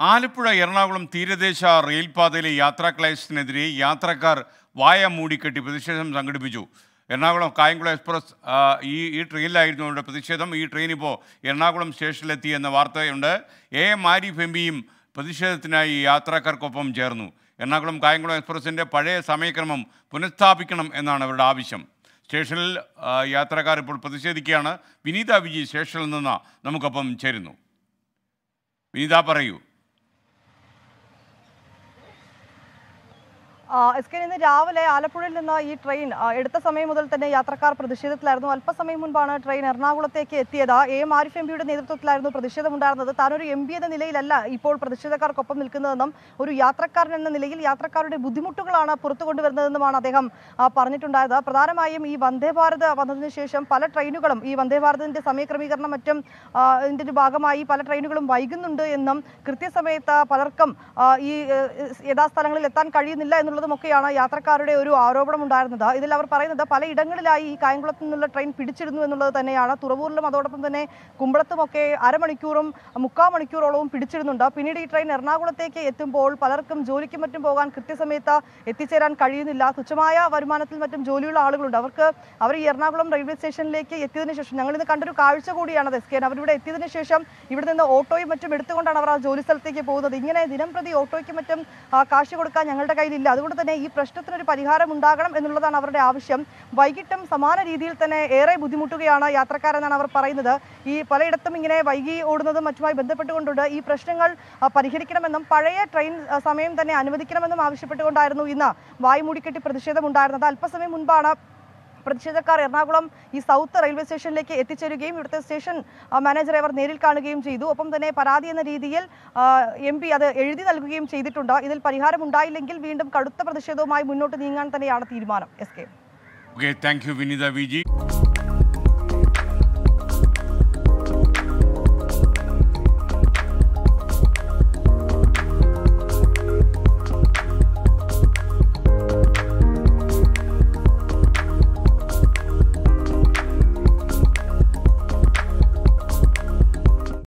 ആലപ്പുഴ എറണാകുളം തീരദേശ റെയിൽപാതയിലെ യാത്രാക്ലേശത്തിനെതിരെ യാത്രക്കാർ വായ മൂടിക്കെട്ടി പ്രതിഷേധം സംഘടിപ്പിച്ചു എറണാകുളം കായംകുളം എക്സ്പ്രസ് ആ, ഈ ഈ ട്രെയിനിലായിരുന്നു അവരുടെ പ്രതിഷേധം ഈ ട്രെയിൻ ഇപ്പോൾ എറണാകുളം സ്റ്റേഷനിലെത്തി എന്ന വാർത്തയുണ്ട് എ എം ആരിഫ് എം പിയും പ്രതിഷേധത്തിനായി യാത്രക്കാർക്കൊപ്പം ചേർന്നു എറണാകുളം കായംകുളം എക്സ്പ്രസിൻ്റെ പഴയ സമയക്രമം പുനഃസ്ഥാപിക്കണം എന്നാണ് അവരുടെ ആവശ്യം സ്റ്റേഷനിൽ ആ, യാത്രക്കാർ ഇപ്പോൾ പ്രതിഷേധിക്കുകയാണ് വിനീത വിജി സ്റ്റേഷനിൽ നിന്ന് നമുക്കൊപ്പം ചേരുന്നു വിനീത പറയൂ ആ, എസ് കെ ഇന്ന് രാവിലെ ആലപ്പുഴയിൽ നിന്ന് ഈ ട്രെയിൻ ആ, എടുത്ത സമയം മുതൽ തന്നെ യാത്രക്കാർ പ്രതിഷേധത്തിലായിരുന്നു അല്പസമയം മുൻപാണ് ട്രെയിൻ എറണാകുളത്തേക്ക് എത്തിയത് എ എം ആരിഫ് എം പിയുടെ നേതൃത്വത്തിലായിരുന്നു പ്രതിഷേധമുണ്ടായിരുന്നത് താനൊരു എം പി എന്ന നിലയിലല്ല ഇപ്പോൾ പ്രതിഷേധക്കാർക്കൊപ്പം നിൽക്കുന്നതെന്നും ഒരു യാത്രക്കാരൻ എന്ന നിലയിൽ യാത്രക്കാരുടെ ബുദ്ധിമുട്ടുകളാണ് പുറത്തു കൊണ്ടുവരുന്നതെന്നുമാണ് അദ്ദേഹം ആ, പറഞ്ഞിട്ടുണ്ടായത് പ്രധാനമായും ഈ വന്ദേ ഭാരത് വന്നതിന് ശേഷം പല ട്രെയിനുകളും ഈ വന്ദേ ഭാരതിന്റെ സമയക്രമീകരണം മറ്റും ആ, ഇതിന്റെ ഒരു ഭാഗമായി പല ട്രെയിനുകളും വൈകുന്നുണ്ട് എന്നും കൃത്യസമയത്ത് പലർക്കും ആ, ഈ ഏഹ്, യഥാസ്ഥലങ്ങളിൽ എത്താൻ കഴിയുന്നില്ല എന്നുള്ളതുമൊക്കെയാണ് യാത്രക്കാരുടെ ഒരു ആരോപണം ഉണ്ടായിരുന്നത് ഇതിൽ അവർ പറയുന്നത് പലയിടങ്ങളിലായി ഈ കായംകുളത്ത് നിന്നുള്ള ട്രെയിൻ പിടിച്ചിരുന്നു എന്നുള്ളത് തന്നെയാണ് തുറവൂരിലും അതോടൊപ്പം തന്നെ കുമ്പളത്തുമൊക്കെ അരമണിക്കൂറും മുക്കാൽ മണിക്കൂറോളവും പിടിച്ചിരുന്നുണ്ട് പിന്നീട് ഈ ട്രെയിൻ എറണാകുളത്തേക്ക് എത്തുമ്പോൾ പലർക്കും ജോലിക്കും മറ്റും പോകാൻ കൃത്യസമയത്ത് എത്തിച്ചേരാൻ കഴിയുന്നില്ല തുച്ഛമായ വരുമാനത്തിൽ മറ്റും ജോലിയുള്ള ആളുകളുണ്ട് അവർക്ക് അവർ ഈ എറണാകുളം റെയിൽവേ സ്റ്റേഷനിലേക്ക് എത്തിയതിനു ശേഷം ഞങ്ങൾ ഇന്ന് കണ്ടൊരു കാഴ്ച കൂടിയാണ് അത് എസ് കെ അവരിവിടെ എത്തിയതിനു ശേഷം ഇവിടെ നിന്ന് ഓട്ടോയും മറ്റും എടുത്തുകൊണ്ടാണ് അവർ ആ ജോലി സ്ഥലത്തേക്ക് പോകുന്നത് ഇങ്ങനെ ദിനം പ്രതി ഓട്ടോയ്ക്ക് മറ്റും ആ, കാശ് കൊടുക്കാൻ ഞങ്ങളുടെ കയ്യിലില്ല അതുകൊണ്ട് തന്നെ ഈ പ്രശ്നത്തിനൊരു പരിഹാരം ഉണ്ടാകണം എന്നുള്ളതാണ് അവരുടെ ആവശ്യം വൈകിട്ടും സമാന രീതിയിൽ തന്നെ ഏറെ ബുദ്ധിമുട്ടുകയാണ് യാത്രക്കാരെന്നാണ് അവർ പറയുന്നത് ഈ പലയിടത്തും ഇങ്ങനെ വൈകി ഓടുന്നതും മറ്റുമായി ബന്ധപ്പെട്ടുകൊണ്ടുണ്ട് ഈ പ്രശ്നങ്ങൾ ആ, പരിഹരിക്കണമെന്നും പഴയ ട്രെയിൻ ആ, സമയം തന്നെ അനുവദിക്കണമെന്നും ആവശ്യപ്പെട്ടുകൊണ്ടായിരുന്നു ഇന്ന് വായുമൂടിക്കെട്ടി പ്രതിഷേധമുണ്ടായിരുന്നത് അല്പസമയം മുൻപാണ് പ്രതിഷേധക്കാർ എറണാകുളം ഈ സൗത്ത് റെയിൽവേ സ്റ്റേഷനിലേക്ക് എത്തിച്ചേരുകയും ഇവിടുത്തെ സ്റ്റേഷൻ ആ, മാനേജറെ അവർ നേരിൽ കാണുകയും ചെയ്തു ഒപ്പം തന്നെ പരാതി എന്ന രീതിയിൽ എം പി അത് എഴുതി നൽകുകയും ചെയ്തിട്ടുണ്ട് ഇതിൽ പരിഹാരം ഉണ്ടായില്ലെങ്കിൽ വീണ്ടും കടുത്ത പ്രതിഷേധവുമായി മുന്നോട്ട് നീങ്ങാൻ തന്നെയാണ് തീരുമാനം S K okay thank you Vineetha V G